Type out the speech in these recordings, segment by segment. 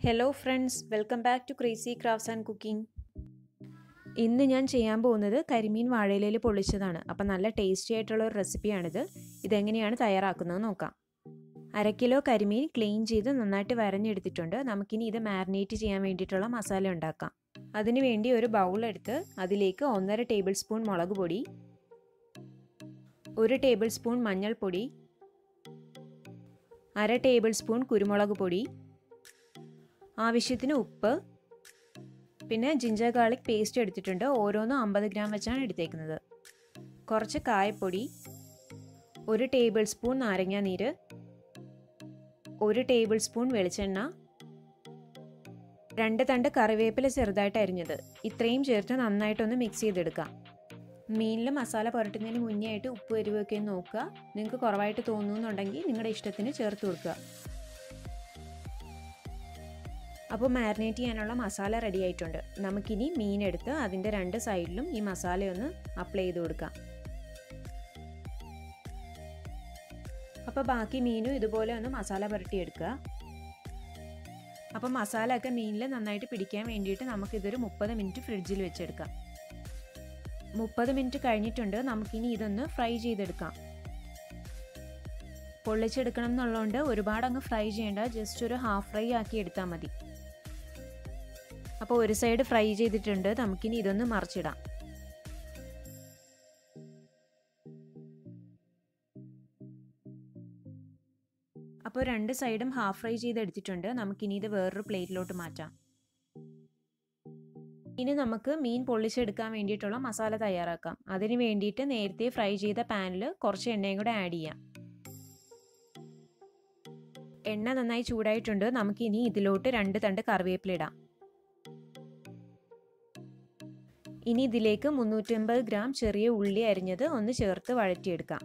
hello friends welcome back to crazy crafts and cooking ഇന്ന് ഞാൻ ചെയ്യാൻ പോകുന്നത് കരിമീൻ വാഴയിലയിൽ പൊള്ളിച്ചതാണ് അപ്പം നല്ല ടേസ്റ്റി ആയിട്ടുള്ള ഒരു റെസിപ്പിയാണിത് ഇതെങ്ങനെയാണ് തയ്യാറാക്കുന്നത് നോക്കാം അര കിലോ കരിമീൻ ക്ലീൻ ചെയ്ത് നന്നായിട്ട് വരഞ്ഞെടുത്തിട്ടുണ്ട് നമുക്കിനി ഇത് മാരിനേറ്റ് ചെയ്യാൻ വേണ്ടിയിട്ടുള്ള മസാല ഉണ്ടാക്കാം അതിനുവേണ്ടി ഒരു ബൗൾ എടുത്ത് അതിലേക്ക് ഒന്നര ടേബിൾ സ്പൂൺ മുളക് പൊടി ഒരു ടേബിൾ സ്പൂൺ മഞ്ഞൾപ്പൊടി അര ടേബിൾ സ്പൂൺ കുരുമുളക് പൊടി ആവശ്യത്തിന് ഉപ്പ് പിന്നെ ജിഞ്ചർ ഗാർലിക് പേസ്റ്റ് എടുത്തിട്ടുണ്ട് ഓരോന്നും അമ്പത് ഗ്രാം വെച്ചാണ് എടുത്തേക്കുന്നത് കുറച്ച് കായപ്പൊടി ഒരു ടേബിൾ സ്പൂൺ നാരങ്ങ നീര് ഒരു ടേബിൾ സ്പൂൺ വെളിച്ചെണ്ണ രണ്ട് തണ്ട് കറിവേപ്പില ചെറുതായിട്ട് അരിഞ്ഞത് ഇത്രയും ചേർത്ത് നന്നായിട്ടൊന്ന് മിക്സ് ചെയ്തെടുക്കാം മീനിൽ മസാല പുരട്ടുന്നതിന് മുന്നേ ആയിട്ട് ഉപ്പ് എരിവൊക്കെ നോക്കുക നിങ്ങൾക്ക് കുറവായിട്ട് തോന്നുന്നുണ്ടെങ്കിൽ നിങ്ങളുടെ ഇഷ്ടത്തിന് ചേർത്ത് കൊടുക്കുക അപ്പോൾ മാരിനേറ്റ് ചെയ്യാനുള്ള മസാല റെഡി ആയിട്ടുണ്ട് നമുക്കിനി മീനെടുത്ത് അതിൻ്റെ രണ്ട് സൈഡിലും ഈ മസാലയൊന്ന് അപ്ലൈ ചെയ്ത് കൊടുക്കാം അപ്പോൾ ബാക്കി മീനും ഇതുപോലെ ഒന്ന് മസാല പുരട്ടിയെടുക്കുക അപ്പോൾ മസാല ഒക്കെ മീനിൽ നന്നായിട്ട് പിടിക്കാൻ വേണ്ടിയിട്ട് നമുക്കിതൊരു മുപ്പത് മിനിറ്റ് ഫ്രിഡ്ജിൽ വെച്ചെടുക്കാം മുപ്പത് മിനിറ്റ് കഴിഞ്ഞിട്ടുണ്ട് നമുക്കിനി ഇതൊന്ന് ഫ്രൈ ചെയ്തെടുക്കാം പൊള്ളിച്ചെടുക്കണം എന്നുള്ളതുകൊണ്ട് ഒരുപാട് അങ്ങ് ഫ്രൈ ചെയ്യേണ്ട ജസ്റ്റ് ഒരു ഹാഫ് ഫ്രൈ ആക്കി എടുത്താൽ മതി അപ്പോൾ ഒരു സൈഡ് ഫ്രൈ ചെയ്തിട്ടുണ്ട് നമുക്കിനി ഇതൊന്ന് മറിച്ചിടാം അപ്പോൾ രണ്ട് സൈഡും ഹാഫ് ഫ്രൈ ചെയ്തെടുത്തിട്ടുണ്ട് നമുക്കിനി ഇത് വേറൊരു പ്ലേറ്റിലോട്ട് മാറ്റാം ഇനി നമുക്ക് മീൻ പൊള്ളിച്ചെടുക്കാൻ വേണ്ടിയിട്ടുള്ള മസാല തയ്യാറാക്കാം അതിന് വേണ്ടിയിട്ട് നേരത്തെ ഫ്രൈ ചെയ്ത പാനിൽ കുറച്ച് എണ്ണയും കൂടെ ആഡ് ചെയ്യാം എണ്ണ നന്നായി ചൂടായിട്ടുണ്ട് നമുക്കിനി ഇതിലോട്ട് രണ്ട് തണ്ട് കറിവേപ്പില ഇടാം ഇനി ഇതിലേക്ക് മുന്നൂറ്റമ്പത് ഗ്രാം ചെറിയ ഉള്ളി അരിഞ്ഞത് ഒന്ന് ചേർത്ത് വഴറ്റിയെടുക്കാം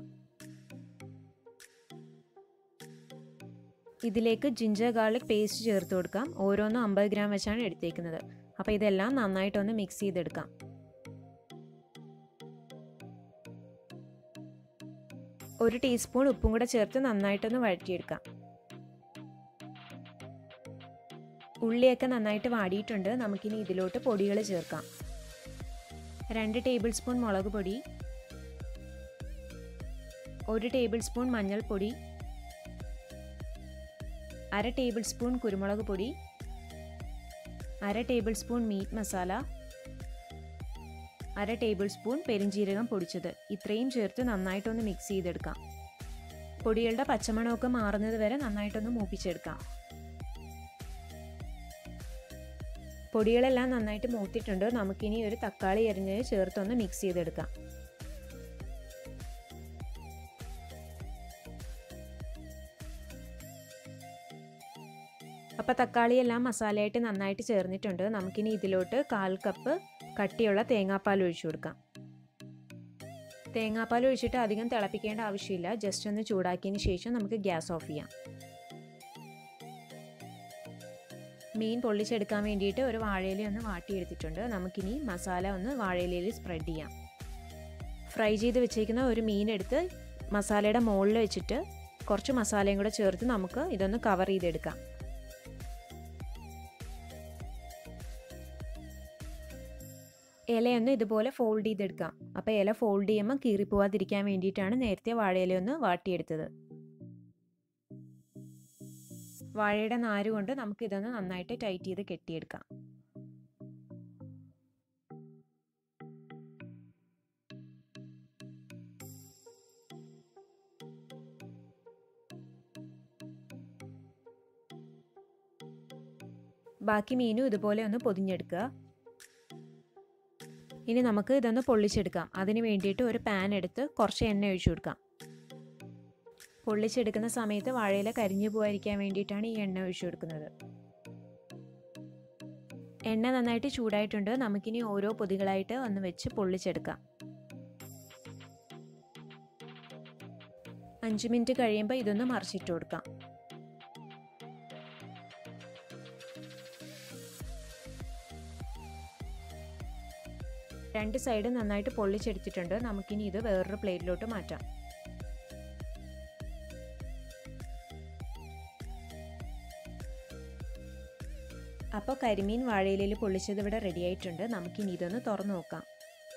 ഇതിലേക്ക് ജിഞ്ചർ ഗാർലിക് പേസ്റ്റ് ചേർത്ത് കൊടുക്കാം ഓരോന്നും അമ്പത് ഗ്രാം വെച്ചാണ് എടുത്തേക്കുന്നത് അപ്പോൾ ഇതെല്ലാം നന്നായിട്ടൊന്ന് മിക്സ് ചെയ്തെടുക്കാം ഒരു ടീസ്പൂൺ ഉപ്പും കൂടെ ചേർത്ത് നന്നായിട്ടൊന്ന് വഴറ്റിയെടുക്കാം ഉള്ളിയൊക്കെ നന്നായിട്ട് വാടിയിട്ടുണ്ട് നമുക്കിനി ഇതിലോട്ട് പൊടികൾ ചേർക്കാം രണ്ട് ടേബിൾ സ്പൂൺ മുളക് പൊടി ഒരു ടേബിൾ സ്പൂൺ മഞ്ഞൾപ്പൊടി അര ടേബിൾ സ്പൂൺ കുരുമുളക് പൊടി അര ടേബിൾ സ്പൂൺ മീറ്റ് മസാല അര ടേബിൾ സ്പൂൺ പെരിഞ്ജീരകം പൊടിച്ചത് ഇത്രയും ചേർത്ത് നന്നായിട്ടൊന്ന് മിക്സ് ചെയ്തെടുക്കാം പൊടികളുടെ പച്ചമണമൊക്കെ മാറുന്നത് വരെ നന്നായിട്ടൊന്ന് മൂപ്പിച്ചെടുക്കാം പൊടികളെല്ലാം നന്നായിട്ട് മൂത്തിട്ടുണ്ട് നമുക്കിനി ഒരു തക്കാളി അരിഞ്ഞത് ചേർത്തൊന്ന് മിക്സ് ചെയ്തെടുക്കാം അപ്പോൾ തക്കാളിയെല്ലാം മസാലയായിട്ട് നന്നായിട്ട് ചേർന്നിട്ടുണ്ട് നമുക്കിനി ഇതിലോട്ട് കാൽ കപ്പ് കട്ടിയുള്ള തേങ്ങാപ്പാൽ ഒഴിച്ചു കൊടുക്കാം തേങ്ങാപ്പാൽ ഒഴിച്ചിട്ട് അധികം തിളപ്പിക്കേണ്ട ആവശ്യമില്ല ജസ്റ്റ് ഒന്ന് ചൂടാക്കിയതിന് ശേഷം നമുക്ക് ഗ്യാസ് ഓഫ് ചെയ്യാം മീൻ പൊള്ളിച്ചെടുക്കാൻ വേണ്ടിയിട്ട് ഒരു വാഴയില ഒന്ന് വാട്ടിയെടുത്തിട്ടുണ്ട് നമുക്കിനി മസാല ഒന്ന് വാഴയിലയിൽ സ്പ്രെഡ് ചെയ്യാം ഫ്രൈ ചെയ്ത് വെച്ചേക്കുന്ന ഒരു മീൻ എടുത്ത് മസാലയുടെ മുകളിൽ വെച്ചിട്ട് കുറച്ച് മസാലയും കൂടെ ചേർത്ത് നമുക്ക് ഇതൊന്ന് കവർ ചെയ്തെടുക്കാം ഇലയൊന്ന് ഇതുപോലെ ഫോൾഡ് ചെയ്തെടുക്കാം അപ്പോൾ ഇല ഫോൾഡ് ചെയ്യുമ്പോൾ കീറിപ്പോവാതിരിക്കാൻ വേണ്ടിയിട്ടാണ് നേരത്തെ വാഴയില ഒന്ന് വാട്ടിയെടുത്തത് വാഴയുടെ നാര് കൊണ്ട് നമുക്ക് ഇതൊന്ന് നന്നായിട്ട് ടൈറ്റ് ചെയ്ത് കെട്ടിയെടുക്കാം ബാക്കി മീനും ഇതുപോലെ ഒന്ന് പൊതിഞ്ഞെടുക്കുക ഇനി നമുക്ക് ഇതൊന്ന് പൊള്ളിച്ചെടുക്കാം അതിന് വേണ്ടിയിട്ട് ഒരു പാൻ എടുത്ത് കുറച്ച് എണ്ണ ഒഴിച്ചു കൊടുക്കാം പൊള്ളിച്ചെടുക്കുന്ന സമയത്ത് വാഴയില കരിഞ്ഞു പോകാതിരിക്കാൻ വേണ്ടിയിട്ടാണ് ഈ എണ്ണ ഒഴിച്ചു കൊടുക്കുന്നത് എണ്ണ നന്നായിട്ട് ചൂടായിട്ടുണ്ട് നമുക്കിനി ഓരോ പൊതികളായിട്ട് ഒന്ന് വെച്ച് പൊള്ളിച്ചെടുക്കാം അഞ്ച് മിനിറ്റ് കഴിയുമ്പോൾ ഇതൊന്ന് മറിച്ചിട്ട് കൊടുക്കാം രണ്ട് സൈഡ് നന്നായിട്ട് പൊള്ളിച്ചെടുത്തിട്ടുണ്ട് നമുക്കിനി ഇത് വേറൊരു പ്ലേറ്റിലോട്ട് മാറ്റാം അപ്പോൾ കരിമീൻ വാഴയിലയിൽ പൊള്ളിച്ചത് ഇവിടെ റെഡി ആയിട്ടുണ്ട് നമുക്കിനി ഇതൊന്ന് തുറന്നു നോക്കാം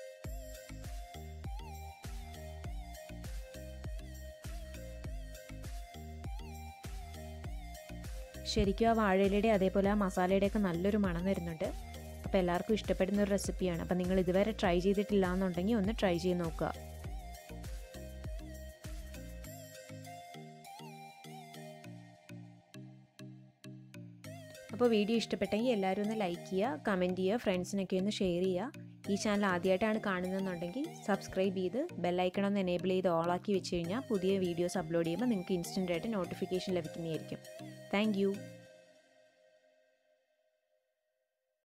ശരിക്കും ആ വാഴയിലയുടെ അതേപോലെ ആ മസാലയുടെയൊക്കെ നല്ലൊരു മണം വരുന്നുണ്ട് അപ്പോൾ എല്ലാവർക്കും ഇഷ്ടപ്പെടുന്ന ഒരു റെസിപ്പിയാണ് അപ്പോൾ നിങ്ങൾ ഇതുവരെ ട്രൈ ചെയ്തിട്ടില്ല എന്നുണ്ടെങ്കിൽ ഒന്ന് ട്രൈ ചെയ്ത് നോക്കുക അപ്പോൾ വീഡിയോ ഇഷ്ടപ്പെട്ടെങ്കിൽ എല്ലാവരും ഒന്ന് ലൈക്ക് ചെയ്യുക കമൻറ്റ് ചെയ്യുക ഫ്രണ്ട്സിനൊക്കെ ഒന്ന് ഷെയർ ചെയ്യുക ഈ ചാനൽ ആദ്യമായിട്ടാണ് കാണുന്നതെന്നുണ്ടെങ്കിൽ സബ്സ്ക്രൈബ് ചെയ്ത് ബെല്ലൈക്കൺ ഒന്ന് എനേബിൾ ചെയ്ത് ഓളാക്കി വെച്ച് കഴിഞ്ഞാൽ പുതിയ വീഡിയോസ് അപ്ലോഡ് ചെയ്യുമ്പോൾ നിങ്ങൾക്ക് ഇൻസ്റ്റൻ്റ് ആയിട്ട് നോട്ടിഫിക്കേഷൻ ലഭിക്കുന്നതായിരിക്കും താങ്ക്